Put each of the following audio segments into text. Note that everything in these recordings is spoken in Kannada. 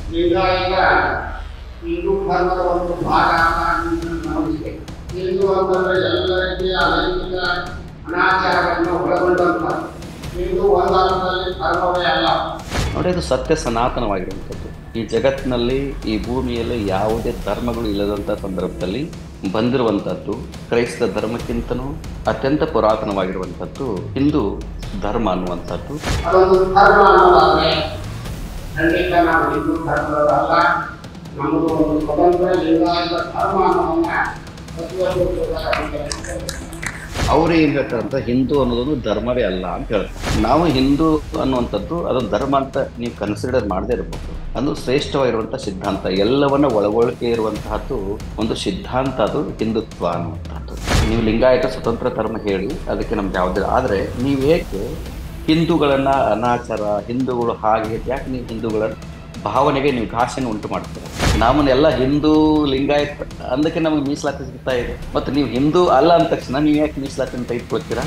ಲಿಂಗಾಯತ ಹಿಂದೂ ಧರ್ಮದ ಒಂದು ಭಾಗ ಅಂತ ನಂಬಿಕೆ ಹಿಂದೂ ಅಂತಂದ್ರೆ ಎಲ್ಲ ರೀತಿಯ ಲೈಂಗಿಕ ಅನಾಚಾರವನ್ನು ಒಳಗೊಂಡಂತ ಹಿಂದೂ ಒಂದಾರ್ಥದಲ್ಲಿ ಧರ್ಮವೇ ಅಲ್ಲ ನೋಡಿ ಅದು ಸತ್ಯ ಸನಾತನವಾಗಿರುವಂಥದ್ದು ಈ ಜಗತ್ತಿನಲ್ಲಿ ಈ ಭೂಮಿಯಲ್ಲಿ ಯಾವುದೇ ಧರ್ಮಗಳು ಇಲ್ಲದಂಥ ಸಂದರ್ಭದಲ್ಲಿ ಬಂದಿರುವಂಥದ್ದು ಕ್ರೈಸ್ತ ಧರ್ಮಕ್ಕಿಂತನೂ ಅತ್ಯಂತ ಪುರಾತನವಾಗಿರುವಂಥದ್ದು ಹಿಂದೂ ಧರ್ಮ ಅನ್ನುವಂಥದ್ದು ಅದೊಂದು ಧರ್ಮ ಅನ್ನೋದಾದ್ರೆ ಖಂಡಿತ ನಾವು ಹಿಂದೂ ಧರ್ಮದಲ್ಲ ನಮ್ಮದು ಒಂದು ಸ್ವತಂತ್ರ ಲಿಂಗಾಯತ ಧರ್ಮ ಅನ್ನೋದನ್ನ ಪ್ರತಿಯೊಂದು ಕೂಡ ನಮಗೆ ಅವ್ರು ಏನ್ ಹೇಳ್ತಾರಂತ ಹಿಂದೂ ಅನ್ನೋದೊಂದು ಧರ್ಮವೇ ಅಲ್ಲ ಅಂತ ಹೇಳ್ತಾರೆ ನಾವು ಹಿಂದೂ ಅನ್ನುವಂಥದ್ದು ಅದೊಂದು ಧರ್ಮ ಅಂತ ನೀವು ಕನ್ಸಿಡರ್ ಮಾಡದೇ ಇರಬಹುದು ಅದು ಶ್ರೇಷ್ಠವಾಗಿರುವಂಥ ಸಿದ್ಧಾಂತ ಎಲ್ಲವನ್ನ ಒಳಗೊಳಕೆ ಇರುವಂತಹದ್ದು ಒಂದು ಸಿದ್ಧಾಂತ ಅದು ಹಿಂದುತ್ವ ಅನ್ನುವಂಥದ್ದು ನೀವು ಲಿಂಗಾಯತ ಸ್ವತಂತ್ರ ಧರ್ಮ ಹೇಳಿ ಅದಕ್ಕೆ ನಮ್ಗೆ ಯಾವುದೇ ಆದರೆ ನೀವು ಏಕೆ ಹಿಂದೂಗಳನ್ನ ಅನಾಚಾರ ಹಿಂದೂಗಳು ಹಾಗೆ ಯಾಕೆ ನೀವು ಹಿಂದೂಗಳ ಭಾವನೆಗೆ ನೀವು ಘಾಷೆಯನ್ನು ಉಂಟು ಮಾಡ್ತೀರ ನಮ್ಮನ್ನೆಲ್ಲ ಹಿಂದೂ ಲಿಂಗಾಯತ್ ಅಂದಕ್ಕೆ ನಮಗೆ ಮೀಸಲಾತಿ ಸಿಗ್ತಾ ಇದೆ ಮತ್ತು ನೀವು ಹಿಂದೂ ಅಲ್ಲ ಅಂದ ತಕ್ಷಣ ನೀವು ಯಾಕೆ ಮೀಸಲಾತಿ ಅಂತ ಇಟ್ಕೊಳ್ತೀರಾ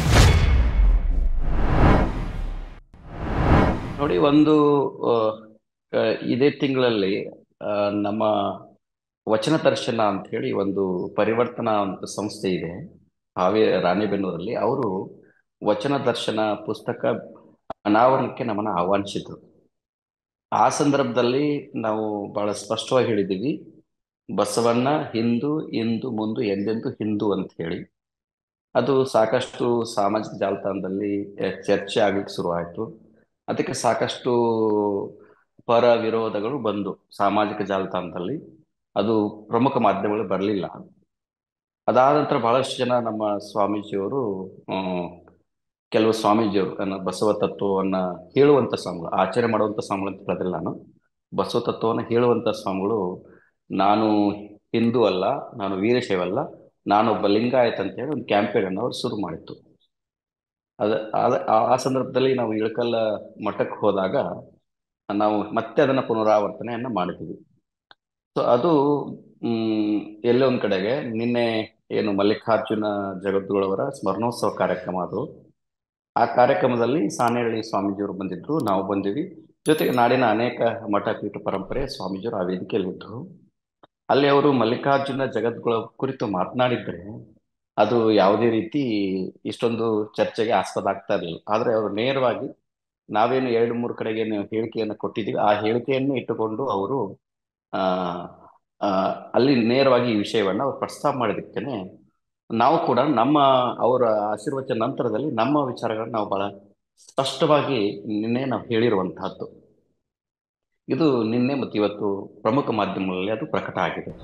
ನೋಡಿ ಒಂದು ಆ, ಆ, ಇದೇ ತಿಂಗಳಲ್ಲಿ ಆ, ನಮ್ಮ ವಚನ ದರ್ಶನ ಅಂತ ಹೇಳಿ ಒಂದು ಪರಿವರ್ತನಾ ಒಂದು ಸಂಸ್ಥೆ ಇದೆ ಹಾವೇ ರಾಣೆಬೆನ್ನೂರಲ್ಲಿ ಅವರು ವಚನ ದರ್ಶನ ಪುಸ್ತಕ ಅನಾವರಣಕ್ಕೆ ನಮ್ಮನ್ನು ಆಹ್ವಾನಿಸಿದ್ರು ಆ ಸಂದರ್ಭದಲ್ಲಿ ನಾವು ಬಹಳ ಸ್ಪಷ್ಟವಾಗಿ ಹೇಳಿದ್ದೀವಿ ಬಸವಣ್ಣ ಹಿಂದೂ ಇಂದು ಮುಂದು ಎಂದೆಂದು ಹಿಂದೂ ಅಂತ ಹೇಳಿ ಅದು ಸಾಕಷ್ಟು ಸಾಮಾಜಿಕ ಜಾಲತಾಣದಲ್ಲಿ ಆ, ಚರ್ಚೆ ಆಗ್ಲಿಕ್ಕೆ ಶುರುವಾಯಿತು ಅದಕ್ಕೆ ಸಾಕಷ್ಟು ಪರ ವಿರೋಧಗಳು ಬಂದು ಸಾಮಾಜಿಕ ಜಾಲತಾಣದಲ್ಲಿ ಅದು ಪ್ರಮುಖ ಮಾಧ್ಯಮಗಳು ಬರಲಿಲ್ಲ ಅದಾದ ನಂತರ ಬಹಳಷ್ಟು ಜನ ನಮ್ಮ ಸ್ವಾಮೀಜಿಯವರು ಆ, ಕೆಲವು ಸ್ವಾಮೀಜಿಯವರು ಅನ್ನ ಬಸವ ತತ್ವವನ್ನ ಹೇಳುವಂತ ಸ್ವಾಮಿಗಳು ಆಚರಣೆ ಮಾಡುವಂತ ಸ್ವಾಮಿಗಳು ಅಂತ ಕರೆದಿಲ್ಲ ನಾನು ಬಸವ ತತ್ವವನ್ನು ಹೇಳುವಂತ ಸ್ವಾಮಿಗಳು ನಾನು ಹಿಂದೂ ಅಲ್ಲ ನಾನು ವೀರಶೈವ ಅಲ್ಲ ನಾನೊಬ್ಬ ಲಿಂಗಾಯತ್ ಅಂತ ಹೇಳಿ ಒಂದು ಕ್ಯಾಂಪೇನ್ ಅನ್ನು ಅವರು ಶುರು ಮಾಡಿತ್ತು ಅದ ಅದ- ಆ ಆ ಸಂದರ್ಭದಲ್ಲಿ ನಾವು ಇಳಕಲ್ಲ ಮಠಕ್ಕೆ ಹೋದಾಗ ನಾವು ಮತ್ತೆ ಅದನ್ನ ಪುನರಾವರ್ತನೆಯನ್ನ ಮಾಡಿದ್ವಿ ಸೊ ಅದು ಮ್, ಎಲ್ಲೋ ಒಂದ್ ಕಡೆಗೆ ನಿನ್ನೆ ಏನು ಮಲ್ಲಿಕಾರ್ಜುನ ಜಗದ್ಗುಳವರ ಸ್ಮರಣೋತ್ಸವ ಕಾರ್ಯಕ್ರಮ ಅದು ಆ ಕಾರ್ಯಕ್ರಮದಲ್ಲಿ ಸಾಣೇಹಳ್ಳಿ ಸ್ವಾಮೀಜಿಯವರು ಬಂದಿದ್ರು ನಾವು ಬಂದಿವಿ ಜೊತೆಗೆ ನಾಡಿನ ಅನೇಕ ಮಠ ಪೀಠ ಪರಂಪರೆ ಸ್ವಾಮೀಜಿಯವರು ಆ ವೇದಿಕೆಯಲ್ಲಿದ್ದರು ಅಲ್ಲಿ ಅವರು ಮಲ್ಲಿಕಾರ್ಜುನ ಜಗದ್ಗುಳ ಕುರಿತು ಮಾತನಾಡಿದ್ರೆ ಅದು ಯಾವುದೇ ರೀತಿ ಇಷ್ಟೊಂದು ಚರ್ಚೆಗೆ ಆಸ್ಪದ ಆಗ್ತಾ ಇರಲಿಲ್ಲ ಆದ್ರೆ ಅವರು ನೇರವಾಗಿ ನಾವೇನು ಎರಡು ಮೂರು ಕಡೆಗೆ ಏನು ಹೇಳಿಕೆಯನ್ನು ಕೊಟ್ಟಿದ್ದೀವಿ ಆ ಹೇಳಿಕೆಯನ್ನು ಇಟ್ಟುಕೊಂಡು ಅವರು ಆ ಆ, ಅಲ್ಲಿ ನೇರವಾಗಿ ಈ ವಿಷಯವನ್ನ ಅವ್ರು ಪ್ರಸ್ತಾಪ ಮಾಡಿದಕ್ಕೇನೆ ನಾವು ಕೂಡ ನಮ್ಮ ಅವರ ಆಶೀರ್ವಚನ ನಂತರದಲ್ಲಿ ನಮ್ಮ ವಿಚಾರಗಳನ್ನ ನಾವು ಬಹಳ ಸ್ಪಷ್ಟವಾಗಿ ನಿನ್ನೆ ನಾವು ಹೇಳಿರುವಂತಹದ್ದು ಇದು ನಿನ್ನೆ ಮತ್ತು ಇವತ್ತು ಪ್ರಮುಖ ಮಾಧ್ಯಮಗಳಲ್ಲಿ ಅದು ಪ್ರಕಟ ಆಗಿದೆ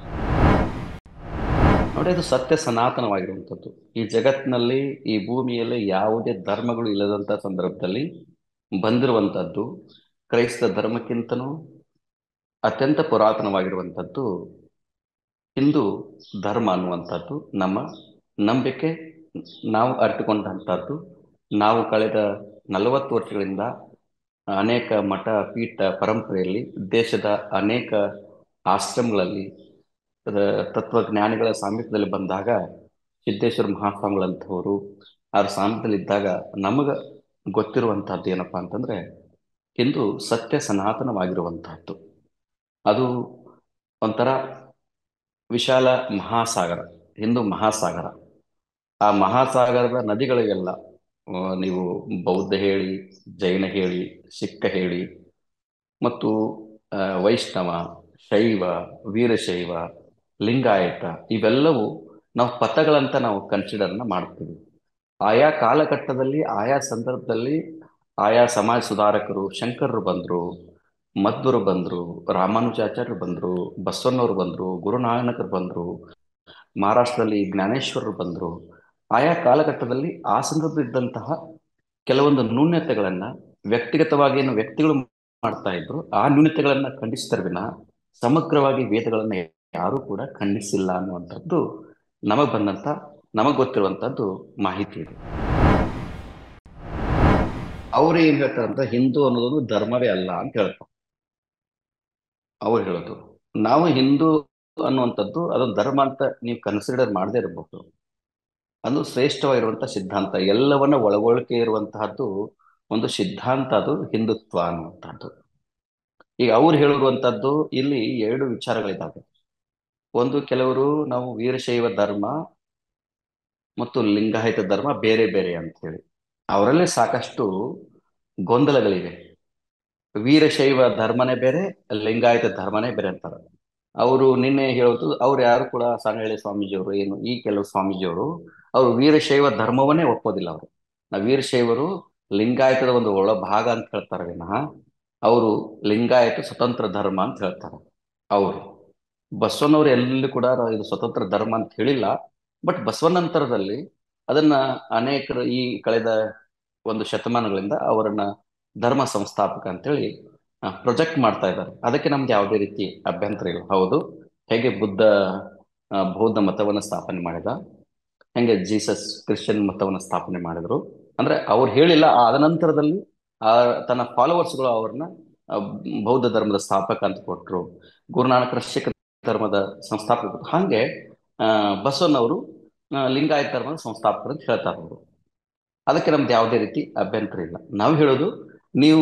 ನೋಡಿ ಅದು ಸತ್ಯ ಸನಾತನವಾಗಿರುವಂಥದ್ದು ಈ ಜಗತ್ತಿನಲ್ಲಿ ಈ ಭೂಮಿಯಲ್ಲಿ ಯಾವುದೇ ಧರ್ಮಗಳು ಇಲ್ಲದಂಥ ಸಂದರ್ಭದಲ್ಲಿ ಬಂದಿರುವಂಥದ್ದು ಕ್ರೈಸ್ತ ಧರ್ಮಕ್ಕಿಂತನೂ ಅತ್ಯಂತ ಪುರಾತನವಾಗಿರುವಂಥದ್ದು ಹಿಂದೂ ಧರ್ಮ ಅನ್ನುವಂಥದ್ದು ನಮ್ಮ ನಂಬಿಕೆ ನಾವು ಅರಿತುಕೊಂಡಂಥದ್ದು ನಾವು ಕಳೆದ ನಲವತ್ತು ವರ್ಷಗಳಿಂದ ಅನೇಕ ಮಠ ಪೀಠ ಪರಂಪರೆಯಲ್ಲಿ ದೇಶದ ಅನೇಕ ಆಶ್ರಮಗಳಲ್ಲಿ ಅದ ತತ್ವಜ್ಞಾನಿಗಳ ಸಾಮೀಪ್ಯದಲ್ಲಿ ಬಂದಾಗ ಸಿದ್ದೇಶ್ವರ ಮಹಾಸ್ವಾಮಿಗಳಂಥವರು ಅವ್ರ ಸಾಮೀಪ್ಯದಲ್ಲಿದ್ದಾಗ ನಮಗ ಗೊತ್ತಿರುವಂತಹದ್ದು ಏನಪ್ಪಾ ಅಂತಂದ್ರೆ ಹಿಂದೂ ಸತ್ಯ ಸನಾತನವಾಗಿರುವಂತಹದ್ದು ಅದು ಒಂಥರ ವಿಶಾಲ ಮಹಾಸಾಗರ ಹಿಂದೂ ಮಹಾಸಾಗರ ಆ ಮಹಾಸಾಗರದ ನದಿಗಳಿಗೆಲ್ಲ ಆ, ನೀವು ಬೌದ್ಧ ಹೇಳಿ ಜೈನ ಹೇಳಿ ಸಿಕ್ಕ ಹೇಳಿ ಮತ್ತು ಆ, ವೈಷ್ಣವ ಶೈವ ವೀರಶೈವ ಲಿಂಗಾಯತ ಇವೆಲ್ಲವೂ ನಾವು ಪಥಗಳಂತ ನಾವು ಕನ್ಸಿಡರ್ನ ಮಾಡ್ತೀವಿ ಆಯಾ ಕಾಲಘಟ್ಟದಲ್ಲಿ ಆಯಾ ಸಂದರ್ಭದಲ್ಲಿ ಆಯಾ ಸಮಾಜ ಸುಧಾರಕರು ಶಂಕರರು ಬಂದರು ಮಧ್ವರು ಬಂದರು ರಾಮಾನುಜಾಚಾರ್ಯರು ಬಂದರು ಬಸವಣ್ಣವರು ಬಂದರು ಗುರುನಾನಕರು ಬಂದರು ಮಹಾರಾಷ್ಟ್ರದಲ್ಲಿ ಜ್ಞಾನೇಶ್ವರರು ಬಂದರು ಆಯಾ ಕಾಲಘಟ್ಟದಲ್ಲಿ ಆ ಸಂದರ್ಭದಲ್ಲಿದ್ದಂತಹ ಕೆಲವೊಂದು ನ್ಯೂನ್ಯತೆಗಳನ್ನ ವ್ಯಕ್ತಿಗತವಾಗಿ ಏನು ವ್ಯಕ್ತಿಗಳು ಮಾಡ್ತಾ ಇದ್ರು ಆ ನ್ಯೂನತೆಗಳನ್ನ ಖಂಡಿಸ್ತಾರೆ ವಿನ ಸಮಗ್ರವಾಗಿ ವೇದಗಳನ್ನ ಯಾರೂ ಕೂಡ ಖಂಡಿಸಿಲ್ಲ ಅನ್ನುವಂಥದ್ದು ನಮಗ್ ಬಂದಂತ ನಮಗ್ ಗೊತ್ತಿರುವಂತದ್ದು ಮಾಹಿತಿ ಇದೆ ಅವ್ರು ಏನ್ ಹೇಳ್ತಾರಂತ ಹಿಂದೂ ಅನ್ನೋದೊಂದು ಧರ್ಮವೇ ಅಲ್ಲ ಅಂತ ಹೇಳ್ತಾರೆ ಅವ್ರು ಹೇಳೋದು ನಾವು ಹಿಂದೂ ಅನ್ನುವಂಥದ್ದು ಅದೊಂದು ಧರ್ಮ ಅಂತ ನೀವು ಕನ್ಸಿಡರ್ ಮಾಡದೇ ಇರಬಹುದು ಅದು ಶ್ರೇಷ್ಠವಾಗಿರುವಂತ ಸಿದ್ಧಾಂತ ಎಲ್ಲವನ್ನ ಒಳಗೊಳಕೆ ಇರುವಂತಹದ್ದು ಒಂದು ಸಿದ್ಧಾಂತ ಅದು ಹಿಂದುತ್ವ ಅನ್ನುವಂಥದ್ದು ಈಗ ಅವ್ರು ಹೇಳಿರುವಂತದ್ದು ಇಲ್ಲಿ ಎರಡು ವಿಚಾರಗಳಿದ್ದಾವೆ ಒಂದು ಕೆಲವರು ನಾವು ವೀರಶೈವ ಧರ್ಮ ಮತ್ತು ಲಿಂಗಾಯತ ಧರ್ಮ ಬೇರೆ ಬೇರೆ ಅಂತ ಹೇಳಿ ಅವರಲ್ಲಿ ಸಾಕಷ್ಟು ಗೊಂದಲಗಳಿವೆ ವೀರಶೈವ ಧರ್ಮನೇ ಬೇರೆ ಲಿಂಗಾಯತ ಧರ್ಮನೇ ಬೇರೆ ಅಂತಾರೆ ಅವರು ನಿನ್ನೆ ಹೇಳೋದು ಅವ್ರು ಯಾರು ಕೂಡ ಸಾಣೇಳಿ ಸ್ವಾಮೀಜಿಯವರು ಏನು ಈ ಕೆಲವು ಸ್ವಾಮೀಜಿಯವರು ಅವರು ವೀರಶೈವ ಧರ್ಮವನ್ನೇ ಒಪ್ಪೋದಿಲ್ಲ ಅವರು ನಾವು ವೀರಶೈವರು ಲಿಂಗಾಯತದ ಒಂದು ಒಳ ಭಾಗ ಅಂತ ಹೇಳ್ತಾರೆ ವಿನಃ ಅವರು ಲಿಂಗಾಯತ ಸ್ವತಂತ್ರ ಧರ್ಮ ಅಂತ ಹೇಳ್ತಾರೆ ಅವರು ಬಸವನವರು ಎಲ್ಲಿ ಕೂಡ ಇದು ಸ್ವತಂತ್ರ ಧರ್ಮ ಅಂತ ಹೇಳಿಲ್ಲ ಬಟ್ ಬಸವನಂತರದಲ್ಲಿ ಅದನ್ನ ಅನೇಕರು ಈ ಕಳೆದ ಒಂದು ಶತಮಾನಗಳಿಂದ ಅವರನ್ನ ಧರ್ಮ ಸಂಸ್ಥಾಪಕ ಅಂತೇಳಿ ಪ್ರೊಜೆಕ್ಟ್ ಮಾಡ್ತಾ ಇದ್ದಾರೆ ಅದಕ್ಕೆ ನಮ್ದು ಯಾವುದೇ ರೀತಿ ಅಭ್ಯಂತರ ಇಲ್ಲ ಹೌದು ಹೇಗೆ ಬುದ್ಧ ಆ, ಬೌದ್ಧ ಮತವನ್ನ ಸ್ಥಾಪನೆ ಮಾಡಿದ ಹೆಂಗೆ ಜೀಸಸ್ ಕ್ರಿಶ್ಚಿಯನ್ ಮತವನ್ನ ಸ್ಥಾಪನೆ ಮಾಡಿದ್ರು ಅಂದ್ರೆ ಅವ್ರು ಹೇಳಿಲ್ಲ ಆದ ನಂತರದಲ್ಲಿ ಆ ತನ್ನ ಫಾಲೋವರ್ಸ್ಗಳು ಅವ್ರನ್ನ ಆ, ಬೌದ್ಧ ಧರ್ಮದ ಸ್ಥಾಪಕ ಅಂತ ಕೊಟ್ರು ಗುರುನಾನಕರ ಸಿಖ್ ಧರ್ಮದ ಸಂಸ್ಥಾಪಕ ಹಾಗೆ ಆ ಬಸವನವರು ಆ, ಲಿಂಗಾಯತ ಧರ್ಮದ ಸಂಸ್ಥಾಪಕರು ಅಂತ ಹೇಳ್ತಾರೆ ಅವರು ಅದಕ್ಕೆ ನಮ್ದು ಯಾವುದೇ ರೀತಿ ಅಭ್ಯಂತರ ಇಲ್ಲ ನಾವು ಹೇಳೋದು ನೀವು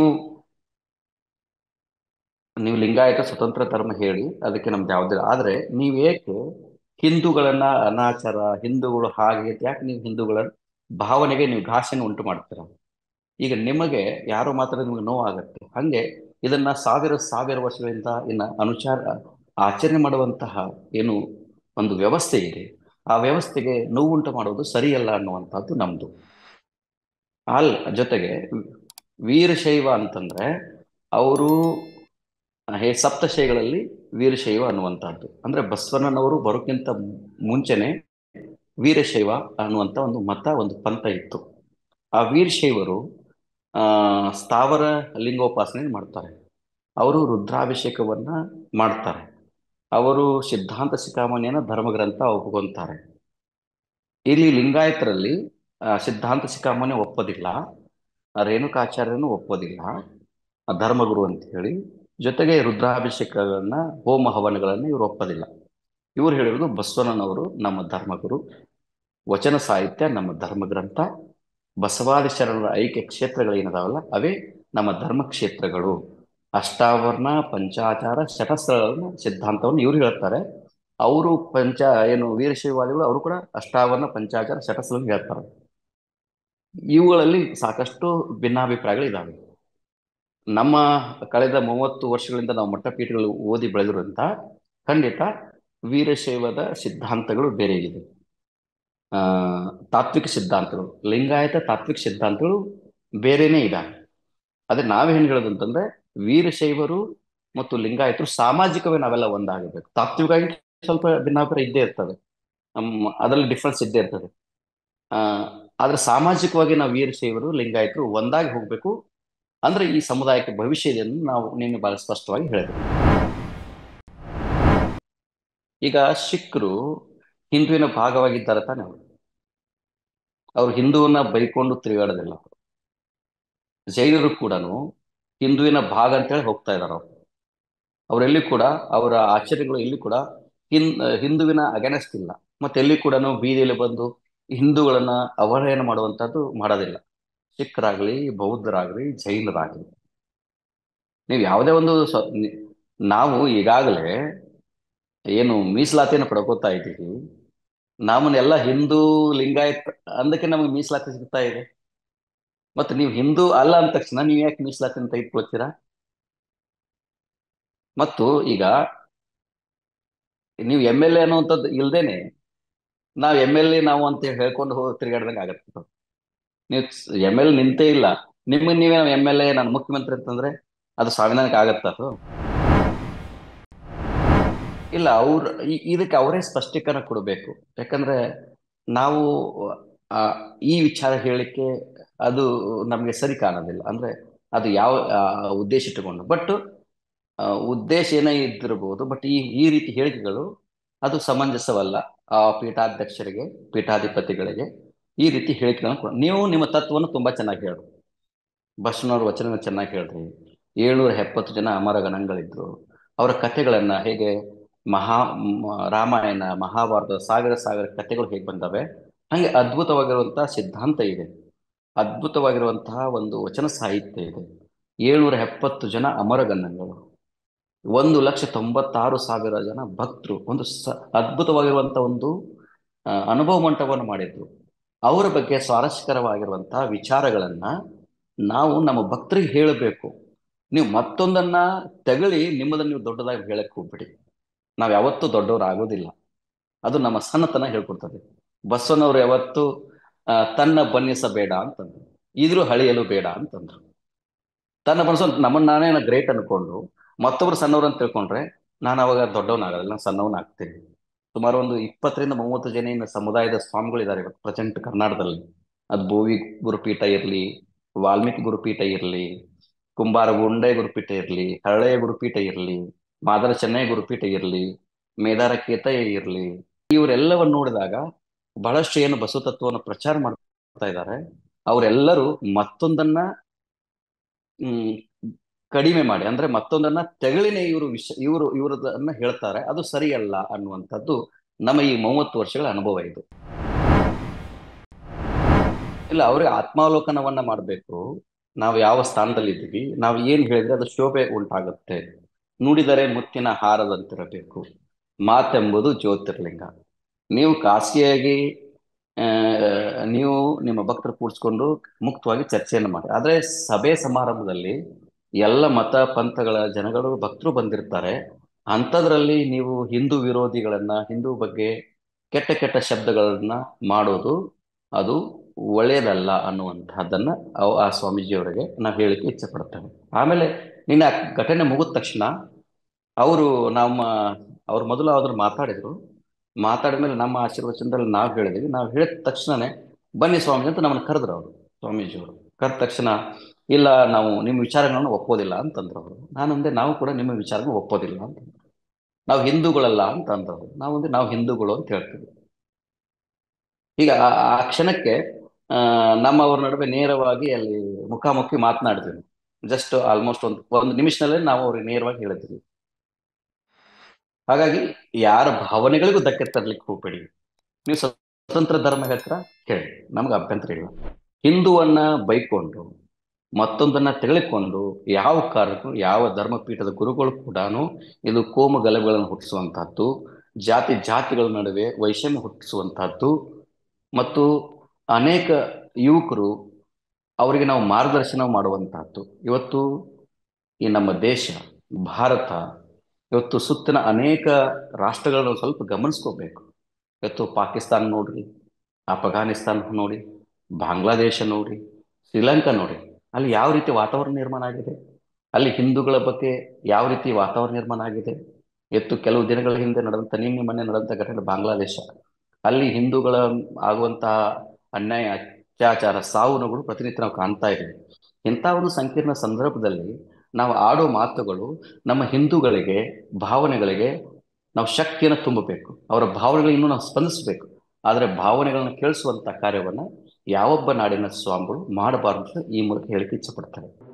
ನೀವು ಲಿಂಗಾಯತ ಸ್ವತಂತ್ರ ಧರ್ಮ ಹೇಳಿ ಅದಕ್ಕೆ ನಮ್ದು ಯಾವುದೇ ಆದ್ರೆ ನೀವು ಏಕೆ ಹಿಂದೂಗಳನ್ನ ಅನಾಚಾರ ಹಿಂದೂಗಳು ಹಾಗೆ ಯಾಕೆ ನೀವು ಹಿಂದೂಗಳ ಭಾವನೆಗೆ ನೀವು ಘಾಷೆಯನ್ನು ಉಂಟು ಮಾಡ್ತೀರಾ ಈಗ ನಿಮಗೆ ಯಾರೋ ಮಾತ್ರ ನಿಮಗೆ ನೋವಾಗತ್ತೆ ಹಂಗೆ ಇದನ್ನ ಸಾವಿರ ಸಾವಿರ ವರ್ಷಗಳಿಂದ ಇನ್ನ ಅನುಚಾರ ಆಚರಣೆ ಮಾಡುವಂತಹ ಏನು ಒಂದು ವ್ಯವಸ್ಥೆ ಇದೆ ಆ ವ್ಯವಸ್ಥೆಗೆ ನೋವುಂಟು ಮಾಡೋದು ಸರಿಯಲ್ಲ ಅನ್ನುವಂಥದ್ದು ನಮ್ದು ಅಲ್ಲ ಜೊತೆಗೆ ವೀರಶೈವ ಅಂತಂದ್ರೆ ಅವರು ಹೇ ಸಪ್ತಶೈಗಳಲ್ಲಿ ವೀರಶೈವ ಅನ್ನುವಂಥದ್ದು ಅಂದ್ರೆ ಬಸವಣ್ಣನವರು ಬರೋಕ್ಕಿಂತ ಮುಂಚೆನೆ ವೀರಶೈವ ಅನ್ನುವಂಥ ಒಂದು ಮತ ಒಂದು ಪಂಥ ಇತ್ತು ಆ ವೀರಶೈವರು ಆ ಸ್ಥಾವರ ಲಿಂಗೋಪಾಸನೆ ಮಾಡ್ತಾರೆ ಅವರು ರುದ್ರಾಭಿಷೇಕವನ್ನ ಮಾಡ್ತಾರೆ ಅವರು ಸಿದ್ಧಾಂತ ಶಿಖಾಮಣಿಯನ್ನ ಧರ್ಮಗ್ರಂಥ ಒಪ್ಕೊಂತಾರೆ ಇಲ್ಲಿ ಲಿಂಗಾಯತರಲ್ಲಿ ಆ, ಸಿದ್ಧಾಂತ ಶಿಖಾಮಣಿ ಒಪ್ಪೋದಿಲ್ಲ ಆ, ರೇಣುಕಾಚಾರ್ಯನು ಒಪ್ಪೋದಿಲ್ಲ ಆ, ಧರ್ಮಗುರು ಅಂತ ಹೇಳಿ ಜೊತೆಗೆ ರುದ್ರಾಭಿಷೇಕಗಳನ್ನ ಹೋಮ ಹವನಗಳನ್ನ ಇವರು ಒಪ್ಪೋದಿಲ್ಲ ಇವರು ಹೇಳಿರೋದು ಬಸವಣ್ಣನವರು ನಮ್ಮ ಧರ್ಮಗುರು ವಚನ ಸಾಹಿತ್ಯ ನಮ್ಮ ಧರ್ಮಗ್ರಂಥ ಬಸವಾದಿ ಶರಣರ ಐಕ್ಯ ಕ್ಷೇತ್ರಗಳು ಏನದಾವಲ್ಲ ಅವೇ ನಮ್ಮ ಧರ್ಮ ಕ್ಷೇತ್ರಗಳು ಅಷ್ಟಾವರ್ಣ ಪಂಚಾಚಾರ ಶತಸ್ತ್ರಗಳನ್ನ ಸಿದ್ಧಾಂತವನ್ನು ಇವರು ಹೇಳ್ತಾರೆ ಅವರು ಪಂಚ ಏನು ವೀರಶೈವಾದಿಗಳು ಅವರು ಕೂಡ ಅಷ್ಟಾವರ್ಣ ಪಂಚಾಚಾರ ಶತಸ್ತ್ರಗಳನ್ನು ಹೇಳ್ತಾರೆ ಇವುಗಳಲ್ಲಿ ಸಾಕಷ್ಟು ಭಿನ್ನಾಭಿಪ್ರಾಯಗಳು ಇದಾವೆ ನಮ್ಮ ಕಳೆದ ಮೂವತ್ತು ವರ್ಷಗಳಿಂದ ನಾವು ಮಟ್ಟಪೀಠಗಳು ಓದಿ ಬೆಳೆದಿರುವಂತ ಖಂಡಿತ ವೀರಶೈವದ ಸಿದ್ಧಾಂತಗಳು ಬೇರೆ ಇದೆ ಆ ತಾತ್ವಿಕ ಸಿದ್ಧಾಂತಗಳು ಲಿಂಗಾಯತ ತಾತ್ವಿಕ ಸಿದ್ಧಾಂತಗಳು ಬೇರೆನೇ ಇದಾವೆ ಅದೇ ನಾವೇನು ಹೇಳೋದು ಅಂತಂದ್ರೆ ವೀರಶೈವರು ಮತ್ತು ಲಿಂಗಾಯತರು ಸಾಮಾಜಿಕವೇ ನಾವೆಲ್ಲ ಒಂದಾಗಬೇಕು ತಾತ್ವಿಕವಾಗಿ ಸ್ವಲ್ಪ ಭಿನ್ನಾಭಿಪ್ರಾಯ ಇದ್ದೇ ಇರ್ತದೆ ನಮ್ಮ ಅದರಲ್ಲಿ ಡಿಫ್ರೆನ್ಸ್ ಇದ್ದೇ ಇರ್ತದೆ ಆ ಆದ್ರೆ ಸಾಮಾಜಿಕವಾಗಿ ನಾವು ವೀರಶೈವರು ಲಿಂಗಾಯತರು ಒಂದಾಗಿ ಹೋಗ್ಬೇಕು ಅಂದ್ರೆ ಈ ಸಮುದಾಯಕ್ಕೆ ಭವಿಷ್ಯ ಇದೆ ಎಂದು ನಾವು ನಿನ್ನೆ ಬಹಳ ಸ್ಪಷ್ಟವಾಗಿ ಹೇಳಿದ್ವಿ ಈಗ ಸಿಖ್ರು ಹಿಂದುವಿನ ಭಾಗವಾಗಿದ್ದಾರೆ ತಾನೆ ಅವರು ಅವ್ರು ಹಿಂದುವನ್ನ ಬೈಕೊಂಡು ತಿರುಗಾಡೋದಿಲ್ಲ ಅವರು ಜೈನರು ಕೂಡ ಹಿಂದುವಿನ ಭಾಗ ಅಂತೇಳಿ ಹೋಗ್ತಾ ಇದ್ದಾರೆ ಅವರು ಅವರೆಲ್ಲಿ ಕೂಡ ಅವರ ಆಚರಣೆಗಳು ಎಲ್ಲಿ ಕೂಡ ಹಿಂ ಹಿಂದುವಿನ ಅಗೇನೆಸ್ಟ್ ಇಲ್ಲ ಮತ್ತೆ ಎಲ್ಲಿ ಕೂಡ ಬೀದಿಯಲ್ಲಿ ಬಂದು ಹಿಂದೂಗಳನ್ನ ಅವಹೇಳನ ಮಾಡುವಂತದ್ದು ಮಾಡೋದಿಲ್ಲ ಸಿಖ್ರಾಗ್ಲಿ ಬೌದ್ಧರಾಗ್ಲಿ ಜೈನರಾಗ್ಲಿ ನೀವು ಯಾವುದೇ ಒಂದು ಸ್ವ ನಿ- ನಾವು ಈಗಾಗಲೇ ಏನು ಮೀಸಲಾತಿಯನ್ನು ಪಡ್ಕೋತಾ ಇದ್ದೀವಿ ನಮ್ಮನ್ನೆಲ್ಲ ಹಿಂದೂ ಲಿಂಗಾಯತ್ ಅಂದಕ್ಕೆ ನಮಗೆ ಮೀಸಲಾತಿ ಸಿಗ್ತಾ ಇದೆ ಮತ್ತೆ ನೀವು ಹಿಂದೂ ಅಲ್ಲ ಅಂದ ತಕ್ಷಣ ನೀವು ಯಾಕೆ ಮೀಸಲಾತಿಯನ್ನು ತೆಗೆದುಕೊಳ್ತೀರಾ ಮತ್ತು ಈಗ ನೀವು ಎಮ್ ಎಲ್ ಎ ಅನ್ನುವಂಥದ್ದು ಇಲ್ದೇನೆ ನಾವು ಎಮ್ ಎಲ್ ಎ ನಾವು ಅಂತ ಹೇಳಿ ಹೇಳ್ಕೊಂಡು ಹೋಗಿ ತಿರುಗಾಡ್ದಂಗೆ ಆಗತ್ತೆ ನೀವು ಎಮ್ ಎಲ್ ನಿಂತೇ ಇಲ್ಲ ನಿಮಗೆ ನೀವೇ ಎಮ್ ಎಲ್ ಎ ನಾನು ಮುಖ್ಯಮಂತ್ರಿ ಅಂತಂದ್ರೆ ಅದು ಸಂವಿಧಾನಕ್ಕೆ ಆಗತ್ತ ಅದು ಇಲ್ಲ ಅವ್ರ ಈ- ಇದಕ್ಕೆ ಅವರೇ ಸ್ಪಷ್ಟೀಕರಣ ಕೊಡಬೇಕು ಯಾಕಂದ್ರೆ ನಾವು ಆ, ಈ ವಿಚಾರ ಹೇಳಿಕೆ ಅದು ನಮಗೆ ಸರಿ ಕಾಣೋದಿಲ್ಲ ಅಂದ್ರೆ ಅದು ಯಾವ ಆ, ಉದ್ದೇಶ ಇಟ್ಟುಕೊಂಡು ಬಟ್ ಉದ್ದೇಶ ಏನೇ ಇದ್ದಿರಬಹುದು ಬಟ್ ಈ ಈ ರೀತಿ ಹೇಳಿಕೆಗಳು ಅದು ಸಮಂಜಸವಲ್ಲ ಆ ಪೀಠಾಧ್ಯಕ್ಷರಿಗೆ ಪೀಠಾಧಿಪತಿಗಳಿಗೆ ಈ ರೀತಿ ಹೇಳಿಕೆಗಳನ್ನು ಕೊಡ ನೀವು ನಿಮ್ಮ ತತ್ವವನ್ನು ತುಂಬಾ ಚೆನ್ನಾಗಿ ಹೇಳ್ರಿ ಬಸವನವ್ರ ವಚನ ಚೆನ್ನಾಗಿ ಹೇಳ್ರಿ ಏಳ್ನೂರ ಎಪ್ಪತ್ತು ಜನ ಅಮರ ಗಣಗಳಿದ್ರು ಅವರ ಕಥೆಗಳನ್ನ ಹೇಗೆ ಮಹಾ ಮ- ರಾಮಾಯಣ ಮಹಾಭಾರತ ಸಾವಿರ ಸಾವಿರ ಕಥೆಗಳು ಹೇಗೆ ಬಂದವೆ ಹಾಗೆ ಅದ್ಭುತವಾಗಿರುವಂತಹ ಸಿದ್ಧಾಂತ ಇದೆ ಅದ್ಭುತವಾಗಿರುವಂತಹ ಒಂದು ವಚನ ಸಾಹಿತ್ಯ ಇದೆ ಏಳ್ನೂರ ಎಪ್ಪತ್ತು ಜನ ಅಮರಗನ್ನಗಳು ಒಂದು ಲಕ್ಷ ತೊಂಬತ್ತಾರು ಸಾವಿರ ಜನ ಭಕ್ತರು ಒಂದು ಸ ಅದ್ಭುತವಾಗಿರುವಂತ ಒಂದು ಆ, ಅನುಭವ ಮಂಟಪವನ್ನು ಮಾಡಿದ್ರು ಅವರ ಬಗ್ಗೆ ಸ್ವಾರಸ್ಯಕರವಾಗಿರುವಂತಹ ವಿಚಾರಗಳನ್ನ ನಾವು ನಮ್ಮ ಭಕ್ತರಿಗೆ ಹೇಳಬೇಕು ನೀವು ಮತ್ತೊಂದನ್ನ ತಗಳಿ ನಿಮ್ಮದನ್ನ ನೀವು ದೊಡ್ಡದಾಗಿ ಹೇಳಕ್ ಹೋಗ್ಬಿಡಿ ನಾವ್ ಯಾವತ್ತೂ ದೊಡ್ಡವರಾಗೋದಿಲ್ಲ ಅದು ನಮ್ಮ ಸಣ್ಣತನ ಹೇಳ್ಕೊಡ್ತದೆ ಬಸವನವರು ಯಾವತ್ತು ಆ, ತನ್ನ ಬನ್ನಿಸಬೇಡ ಅಂತಂದ್ರು ಇದ್ರೂ ಹಳಿಯಲು ಬೇಡ ಅಂತಂದ್ರು ತನ್ನ ಬನ್ನಿಸೋ ನಮ್ಮನ್ನ ನಾನೇ ಗ್ರೇಟ್ ಅನ್ಕೊಂಡು ಮತ್ತೊಬ್ರು ಸಣ್ಣವ್ರು ಅಂತ ತಿಳ್ಕೊಂಡ್ರೆ ನಾನು ಅವಾಗ ದೊಡ್ಡವನಾಗಲ್ಲ ನಾನು ಸಣ್ಣವನಾಗ್ತೀನಿ ಸುಮಾರು ಒಂದು ಇಪ್ಪತ್ತರಿಂದ ಮೂವತ್ತು ಜನ ಇನ್ನು ಸಮುದಾಯದ ಸ್ವಾಮಿಗಳಿದ್ದಾರೆ ಇವತ್ತು ಪ್ರೆಸೆಂಟ್ ಕರ್ನಾಟಕದಲ್ಲಿ ಅದು ಭೋವಿ ಗುರುಪೀಠ ಇರಲಿ ವಾಲ್ಮೀಕಿ ಗುರುಪೀಠ ಇರಲಿ ಕುಂಬಾರ ಗುಂಡೆ ಗುರುಪೀಠ ಇರಲಿ ಹಳೆಯ ಗುರುಪೀಠ ಇರಲಿ ಮಾದರ ಚೆನ್ನೈ ಗುರುಪೀಠ ಇರಲಿ ಮೇದಾರ ಕೇತಯ್ಯ ಇರಲಿ ಇವರೆಲ್ಲವನ್ನು ನೋಡಿದಾಗ ಬಹಳಷ್ಟು ಏನು ಬಸವ ತತ್ವವನ್ನು ಪ್ರಚಾರ ಮಾಡ್ತಾ ಇದ್ದಾರೆ ಅವರೆಲ್ಲರೂ ಮತ್ತೊಂದನ್ನ ಹ್ಮ್ ಕಡಿಮೆ ಮಾಡಿ ಅಂದ್ರೆ ಮತ್ತೊಂದನ್ನ ತೆಗಳಿನೇ ಇವರು ವಿಷ ಇವರು ಇವರದನ್ನ ಹೇಳ್ತಾರೆ ಅದು ಸರಿಯಲ್ಲ ಅನ್ನುವಂಥದ್ದು ನಮ್ಮ ಈ ಮೂವತ್ತು ವರ್ಷಗಳ ಅನುಭವ ಇದು ಇಲ್ಲ ಅವ್ರಿಗೆ ಆತ್ಮಾವಲೋಕನವನ್ನ ಮಾಡಬೇಕು ನಾವು ಯಾವ ಸ್ಥಾನದಲ್ಲಿ ಇದ್ದೀವಿ ನಾವು ಏನ್ ಹೇಳಿದ್ರೆ ಅದು ಶೋಭೆ ಉಂಟಾಗುತ್ತೆ ನುಡಿದರೆ ಮುತ್ತಿನ ಹಾರದಂತಿರಬೇಕು ಮಾತೆಂಬುದು ಜ್ಯೋತಿರ್ಲಿಂಗ ನೀವು ಖಾಸಗಿಯಾಗಿ ಆ, ನೀವು ನಿಮ್ಮ ಭಕ್ತರು ಕೂಡಿಸ್ಕೊಂಡು ಮುಕ್ತವಾಗಿ ಚರ್ಚೆಯನ್ನು ಮಾಡಿ ಆದ್ರೆ ಸಭೆ ಸಮಾರಂಭದಲ್ಲಿ ಎಲ್ಲ ಮತ ಪಂಥಗಳ ಜನಗಳು ಭಕ್ತರು ಬಂದಿರ್ತಾರೆ ಅಂಥದ್ರಲ್ಲಿ ನೀವು ಹಿಂದೂ ವಿರೋಧಿಗಳನ್ನ ಹಿಂದೂ ಬಗ್ಗೆ ಕೆಟ್ಟ ಕೆಟ್ಟ ಶಬ್ದಗಳನ್ನ ಮಾಡೋದು ಅದು ಒಳ್ಳೆಯದಲ್ಲ ಅನ್ನುವಂತಹದ್ದನ್ನ ಅವ್- ಆ ಸ್ವಾಮೀಜಿಯವರಿಗೆ ನಾವು ಹೇಳಿಕ್ಕೆ ಇಚ್ಛೆ ಪಡ್ತೇವೆ ಆಮೇಲೆ ನಿನ್ನ ಆ ಘಟನೆ ಮುಗಿದ ತಕ್ಷಣ ಅವರು ನಮ್ಮ ಅವ್ರು ಮೊದಲು ಅದ್ರ ಮಾತಾಡಿದ್ರು ಮಾತಾಡಿದ ಮೇಲೆ ನಮ್ಮ ಆಶೀರ್ವಚನದಲ್ಲಿ ನಾವು ಹೇಳಿದ್ವಿ ನಾವು ಹೇಳಿದ ತಕ್ಷಣನೇ ಬನ್ನಿ ಸ್ವಾಮೀಜಿ ಅಂತ ನಮ್ಮನ್ನು ಕರೆದ್ರು ಅವರು ಸ್ವಾಮೀಜಿಯವರು ಕರೆದ ತಕ್ಷಣ ಇಲ್ಲ ನಾವು ನಿಮ್ಮ ವಿಚಾರಗಳನ್ನು ಒಪ್ಪೋದಿಲ್ಲ ಅಂತಂದ್ರು ಅವರು ನಾನಂದೆ ನಾವು ಕೂಡ ನಿಮ್ಮ ವಿಚಾರಗಳನ್ನು ಒಪ್ಪೋದಿಲ್ಲ ಅಂತಂದ್ರು ನಾವು ಹಿಂದೂಗಳಲ್ಲ ಅಂತ ಅಂದ್ರು ನಾವು ಅಂದ್ರೆ ನಾವು ಹಿಂದೂಗಳು ಅಂತ ಹೇಳ್ತೀವಿ ಈಗ ಆ ಆ ಕ್ಷಣಕ್ಕೆ ಆ, ನಮ್ಮ ಅವ್ರ ನಡುವೆ ನೇರವಾಗಿ ಅಲ್ಲಿ ಮುಖಾಮುಖಿ ಮಾತನಾಡಿದ್ವಿ ಜಸ್ಟ್ ಆಲ್ಮೋಸ್ಟ್ ಒಂದು ಒಂದು ನಿಮಿಷದಲ್ಲೇ ನಾವು ಅವ್ರಿಗೆ ನೇರವಾಗಿ ಹೇಳಿದ್ವಿ ಹಾಗಾಗಿ ಯಾರ ಭಾವನೆಗಳಿಗೂ ಧಕ್ಕೆ ತರ್ಲಿಕ್ಕೆ ಹೋಗ್ಬೇಡಿ ನೀವು ಸ್ವತಂತ್ರ ಧರ್ಮ ಹೇಳ್ತೀರಾ ಹೇಳಿ ನಮ್ಗೆ ಅಭ್ಯಂತರ ಇಲ್ಲ ಹಿಂದುವನ್ನ ಬೈಕೊಂಡು ಮತ್ತೊಂದನ್ನ ತೆಗೆದುಕೊಂಡು ಯಾವ ಕಾರಣಕ್ಕೂ ಯಾವ ಧರ್ಮಪೀಠದ ಗುರುಗಳು ಕೂಡ ಇದು ಕೋಮು ಗಲಭೆಗಳನ್ನು ಹುಟ್ಟಿಸುವಂತಹದ್ದು ಜಾತಿ ಜಾತಿಗಳ ನಡುವೆ ವೈಷಮ್ಯ ಹುಟ್ಟಿಸುವಂತಹದ್ದು ಮತ್ತು ಅನೇಕ ಯುವಕರು ಅವರಿಗೆ ನಾವು ಮಾರ್ಗದರ್ಶನ ಮಾಡುವಂತಹದ್ದು ಇವತ್ತು ಈ ನಮ್ಮ ದೇಶ ಭಾರತ ಇವತ್ತು ಸುತ್ತಿನ ಅನೇಕ ರಾಷ್ಟ್ರಗಳನ್ನು ಸ್ವಲ್ಪ ಗಮನಿಸ್ಕೋಬೇಕು ಇವತ್ತು ಪಾಕಿಸ್ತಾನ ನೋಡ್ರಿ ಅಫಘಾನಿಸ್ತಾನ ನೋಡಿ ಬಾಂಗ್ಲಾದೇಶ ನೋಡಿ ಶ್ರೀಲಂಕಾ ನೋಡಿ ಅಲ್ಲಿ ಯಾವ ರೀತಿ ವಾತಾವರಣ ನಿರ್ಮಾಣ ಆಗಿದೆ ಅಲ್ಲಿ ಹಿಂದೂಗಳ ಬಗ್ಗೆ ಯಾವ ರೀತಿ ವಾತಾವರಣ ನಿರ್ಮಾಣ ಆಗಿದೆ ಇವತ್ತು ಕೆಲವು ದಿನಗಳ ಹಿಂದೆ ನಡೆದಂತ ನಿನ್ನೆ ಮೊನ್ನೆ ನಡೆದಂತ ಘಟನೆ ಬಾಂಗ್ಲಾದೇಶ ಅಲ್ಲಿ ಹಿಂದೂಗಳ ಆಗುವಂತಹ ಅನ್ಯಾಯ ಅತ್ಯಾಚಾರ ಸಾವುನುಗಳು ಪ್ರತಿನಿತ್ಯ ನಾವು ಕಾಣ್ತಾ ಇದ್ದೀವಿ ಇಂಥ ಒಂದು ಸಂಕೀರ್ಣ ಸಂದರ್ಭದಲ್ಲಿ ನಾವು ಆಡೋ ಮಾತುಗಳು ನಮ್ಮ ಹಿಂದೂಗಳಿಗೆ ಭಾವನೆಗಳಿಗೆ ನಾವು ಶಕ್ತಿಯನ್ನು ತುಂಬಬೇಕು ಅವರ ಭಾವನೆಗಳಿಗೆ ಇನ್ನೂ ನಾವು ಸ್ಪಂದಿಸಬೇಕು ಆದರೆ ಭಾವನೆಗಳನ್ನ ಕೇಳಿಸುವಂತ ಕಾರ್ಯವನ್ನ ಯಾವೊಬ್ಬ ನಾಡಿನ ಸ್ವಾಮಿಗಳು ಮಾಡಬಾರದು ಅಂತ ಈ ಮೂಲಕ ಹೇಳಿಕೆ ಇಚ್ಛೆ ಪಡ್ತಾರೆ